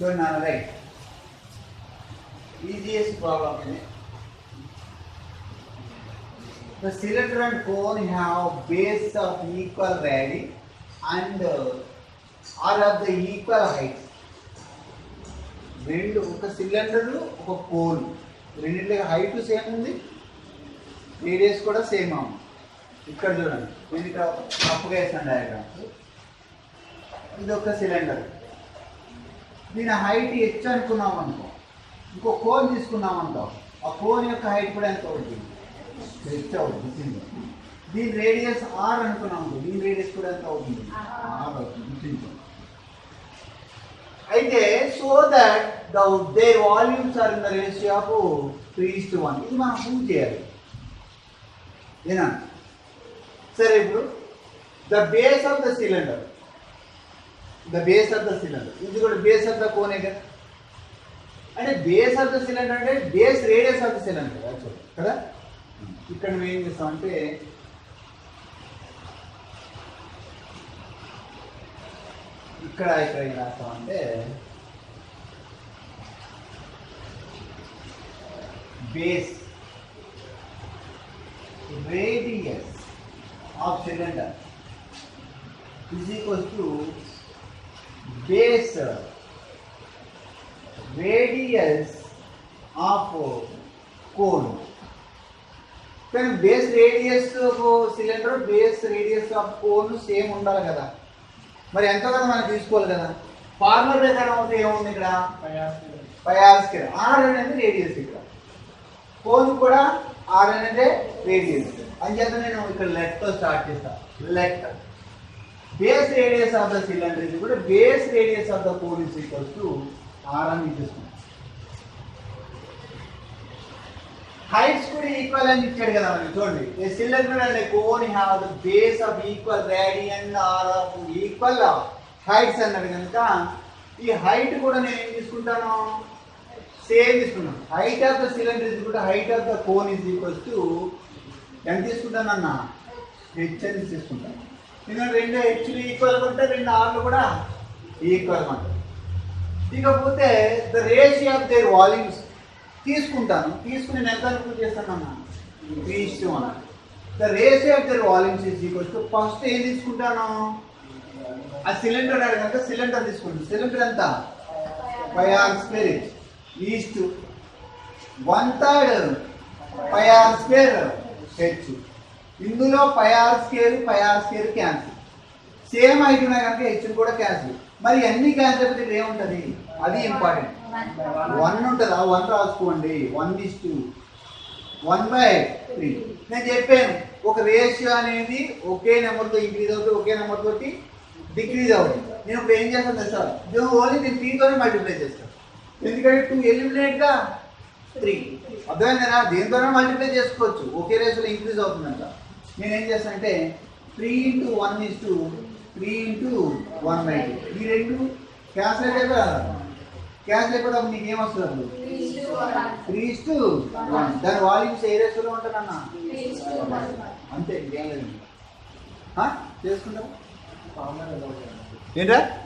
చూడండి నాన్న right easiest problem ఇది The cylinder and cone have base of equal radii and uh, are of the equal height. రెండు ఒక cylinder ఒక cone రెండింటి హైట్ సేమ్ ఉంది రేడియస్ కూడా సేమ్ అవును ఇక్కడ చూడండి నేను ఇక్కడ తప్పుగా వేసాను డయాగ్రామ్స్ ఇది ఒక సిలిండర్ దీని హైట్ హెచ్ అనుకున్నాం అనుకో ఇంకో కోన్ తీసుకున్నాం అనుకో ఆ కోన్ యొక్క హైట్ కూడా ఎంత అవుతుంది హెచ్ అవుతుంది సింగిల్ దీని రేడియస్ ఆర్ అనుకున్నాం అనుకో దీని రేడియస్ కూడా ఎంత అవుతుంది ఆర్ అవుతుంది గుర్తించండి అయితే so that the their volumes are in the ratio of three to one ఇది మనం ప్రూవ్ చేయాలి ఏనా సరే ఇప్పుడు the base of the cylinder the base of the cylinder ఇది కూడా బేస్ ఆఫ్ ద కోనే కదా అంటే బేస్ ఆఫ్ ద సిలిండర్ అంటే base radius of the cylinder actual కదా ఇక్కడ నువ్వు ఏం చేస్తావు అంటే ఇక్కడ ఇక్కడ ఏం రాస్తాం అంటే base radius of cylinder is equals to base radius of cone. కానీ base radius cylinder base radius of cone same ఉండాలి కదా మరి ఎంతో కదా మనం తీసుకోవాలి కదా ఫార్ములా ప్రకారం అయితే ఏముంది ఇక్కడ ఫైవ్ ఆర్ స్క్వేర్ ఆర్ అనేది రేడియస్ ఇక్కడ కోన్ కూడా ఆర్ అనేది రేడియస్ అంచేత నేను ఇక్కడ లెట్తో స్టార్ట్ చేస్తాను let base radius of the cylinder ఇది కూడా base radius of the cone is equals to R అని ఇచ్చేస్తున్నాం హైట్స్ కూడా ఈక్వల్ అని ఇచ్చాడు కదా మనకి చూడండి a cylinder and cone have the base of equal radian R of equal heights అన్నాడు కనుక ఈ హైట్ కూడా నేను ఏం తీసుకుంటాను సేమ్ తీసుకున్నాను height of the cylinder is కూడా height of the cone is equals to ఎంత తీసుకుంటాను అన్న హెచ్ అని తీసుకుంటాను ఎందుకంటే రెండు హెచ్లు ఈక్వల్ ఉంటే రెండు ఆర్లు కూడా ఈక్వల్ ఉంటాయి ఇకపోతే the ratio of their volumes తీసుకుంటాను తీసుకుని నేను ఎంత అనుకూల చేస్తాను అన్న త్రీ ఇష్టం అన్న the ratio of their volumes is equals to first ఏం తీసుకుంటాను ఆ సిలిండర్ అన్నాడు కనుక సిలిండర్ తీసుకుంటాను సిలిండర్ ఎంత five R square is to one third five R square H ఇందులో five R square five R square cancel same height ఉన్నాయి కనుక హెచ్ కూడా క్యాన్సిల్ మరి అన్ని క్యాన్సిల్ అయిపోతే ఇక్కడ ఏముంటుంది అది ఇంపార్టెంట్ వన్ ఉంటుంది ఆ వన్ రాసుకోండి one is to one by three నేను చెప్పాను ఒక రేషియో అనేది ఒకే నెంబర్తో ఇంక్రీజ్ అవుతుంది ఒకే నెంబర్ తోటి డిక్రీజ్ అవుతుంది నేను ఇప్పుడు ఏం చేస్తాను తెలుసా ఇది ఓన్లీ నేను త్రీతోనే మల్టిప్లై చేస్తాను ఎందుకంటే టూ ఎలిమినేట్గా త్రీ అర్థమైందా దేనితోనే మల్టిప్లై చేసుకోవచ్చు ఒకే రేషియోలో ఇంక్రీజ్ అవుతుందంట నేను ఏం చేస్తాను అంటే three into one is to three into one by two ఈ రెండు క్యాన్సిల్ అయిపోయి క్యాన్సిల్ అయిపోతే నీకు ఏమొస్తుంది అప్పుడు త్రీ ఇస్ టూ వన్ దాని వాల్యూమ్స్ ఏ రేషియోలో ఉంటానన్నా అంతే ఇంకేం లేదు ఆ? చేసుకుంటాం ఏంటా